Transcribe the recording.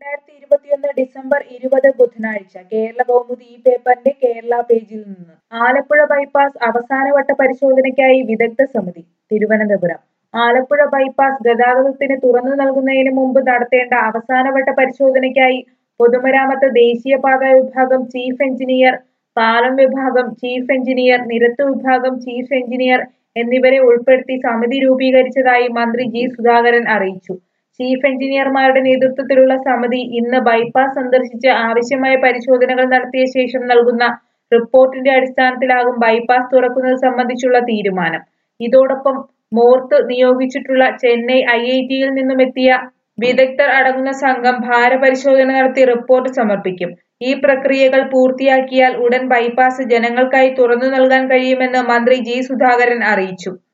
രണ്ടായിരത്തി ഇരുപത്തിയൊന്ന് ഡിസംബർ ഇരുപത് ബുധനാഴ്ച കേരള കൗമുദി ഈ പേപ്പറിന്റെ കേരള പേജിൽ നിന്ന് ആലപ്പുഴ ബൈപ്പാസ് അവസാനവട്ട പരിശോധനയ്ക്കായി വിദഗ്ധ സമിതി തിരുവനന്തപുരം ആലപ്പുഴ ബൈപ്പാസ് ഗതാഗതത്തിന് തുറന്നു നൽകുന്നതിന് മുമ്പ് നടത്തേണ്ട അവസാനവട്ട പരിശോധനയ്ക്കായി പൊതുമരാമത്ത് ദേശീയപാത വിഭാഗം ചീഫ് എഞ്ചിനീയർ പാലം വിഭാഗം ചീഫ് എഞ്ചിനീയർ നിരത്ത് വിഭാഗം ചീഫ് എഞ്ചിനീയർ എന്നിവരെ ഉൾപ്പെടുത്തി സമിതി രൂപീകരിച്ചതായി മന്ത്രി ജി സുധാകരൻ അറിയിച്ചു ചീഫ് എഞ്ചിനീയർമാരുടെ നേതൃത്വത്തിലുള്ള സമിതി ഇന്ന് ബൈപ്പാസ് സന്ദർശിച്ച് ആവശ്യമായ പരിശോധനകൾ നടത്തിയ ശേഷം നൽകുന്ന റിപ്പോർട്ടിന്റെ അടിസ്ഥാനത്തിലാകും ബൈപ്പാസ് തുറക്കുന്നത് സംബന്ധിച്ചുള്ള തീരുമാനം ഇതോടൊപ്പം മോർത്ത് നിയോഗിച്ചിട്ടുള്ള ചെന്നൈ ഐ ഐ ടിയിൽ നിന്നുമെത്തിയ വിദഗ്ധർ അടങ്ങുന്ന സംഘം ഭാരപരിശോധന നടത്തി റിപ്പോർട്ട് സമർപ്പിക്കും ഈ പ്രക്രിയകൾ പൂർത്തിയാക്കിയാൽ ഉടൻ ബൈപ്പാസ് ജനങ്ങൾക്കായി തുറന്നു നൽകാൻ കഴിയുമെന്ന് മന്ത്രി ജി സുധാകരൻ അറിയിച്ചു